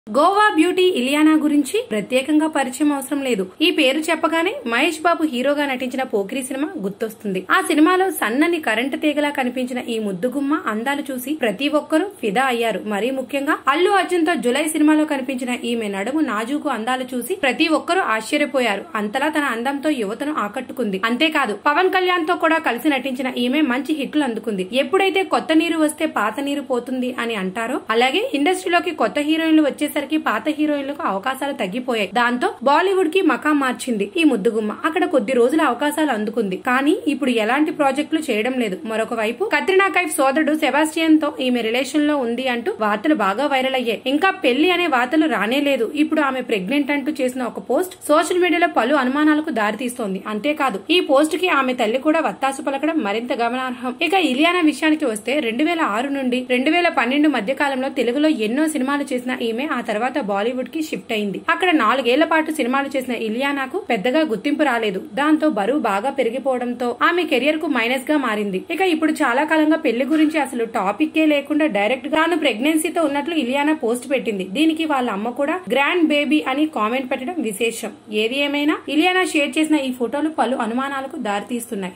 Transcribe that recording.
Goa beauty Ileana గురించి ప్రత్యేకంగా పరిచయం అవసరం లేదు ఈ పేరు చెప్పగానే మహేష్ బాబు హీరోగా నటించిన పోకిరి సినిమా గుర్తొస్తుంది ఆ సినిమాలో సన్నని కరెంటు తీగలా కనిపించిన ఈ ముద్దుగుమ్మ అందాలు చూసి ప్రతి ఒక్కరూ ఫిదా అయ్యారు మరీ ముఖ్యంగా అల్లు అర్జున్ తో జులై సినిమాలో కనిపించిన ఈమె నడుము నాజూకు అందాలు చూసి ప్రతి ఒక్కరూ ఆశ్చర్యపోయారు అంతలా తన అందంతో యువతను ఆకట్టుకుంది అంతేకాదు పవన్ కళ్యాణ్ తో కూడా కలిసి నటించిన ఈమె మంచి హిట్లు అందుకుంది ఎప్పుడైతే కొత్త నీరు వస్తే పాత నీరు పోతుంది అని అంటారో అలాగే ఇండస్ట్రీలోకి కొత్త హీరోయిన్లు వచ్చేసరికి పాత హీరోయిన్లకు అవకాశాలు తగ్గిపోయాయి దాంతో బాలీవుడ్ కి మకా మార్చింది ఈ ముద్దుగుమ్మ అక్కడ కొద్ది రోజుల అవకాశాలు అందుకుంది కానీ ఇప్పుడు ఎలాంటి ప్రాజెక్టులు చేయడం లేదు మరొక వైపు కత్రినా కైఫ్ సోదరుడు సెబాస్టియన్ తో ఈమె రిలేషన్ లో ఉంది అంటూ వార్తలు బాగా వైరల్ అయ్యాయి ఇంకా పెళ్లి అనే వార్తలు రానే లేదు ఇప్పుడు ఆమె ప్రెగ్నెంట్ అంటూ చేసిన ఒక పోస్ట్ సోషల్ మీడియాలో పలు అనుమానాలకు దారితీస్తోంది అంతేకాదు ఈ పోస్ట్ కి ఆమె తల్లి కూడా వత్తాసు పలకడం మరింత గమనార్హం ఇక ఇలియానా విషయానికి వస్తే రెండు వేల ఆరు నుండి రెండు వేల పన్నెండు మధ్య కాలంలో తెలుగులో ఎన్నో సినిమాలు చేసిన ఈమె ఆ తర్వాత బాలీవుడ్ కి షిఫ్ట్ అయింది అక్కడ నాలుగేళ్ల పాటు సినిమాలు చేసిన ఇలియానాకు పెద్దగా గుర్తింపు రాలేదు దాంతో బరువు బాగా పెరిగిపోవడంతో ఆమె కెరియర్ కు మైనస్ గా మారింది ఇక ఇప్పుడు చాలా కాలంగా పెళ్లి గురించి అసలు టాపిక్ ఏ లేకుండా డైరెక్ట్ గా తాను ప్రెగ్నెన్సీతో ఉన్నట్లు ఇలియానా పోస్ట్ పెట్టింది దీనికి వాళ్ళ అమ్మ కూడా గ్రాండ్ బేబీ అని కామెంట్ పెట్టడం విశేషం ఏది ఏమైనా ఇలియానా షేర్ చేసిన ఈ ఫోటోలు పలు అనుమానాలకు దారితీస్తున్నాయి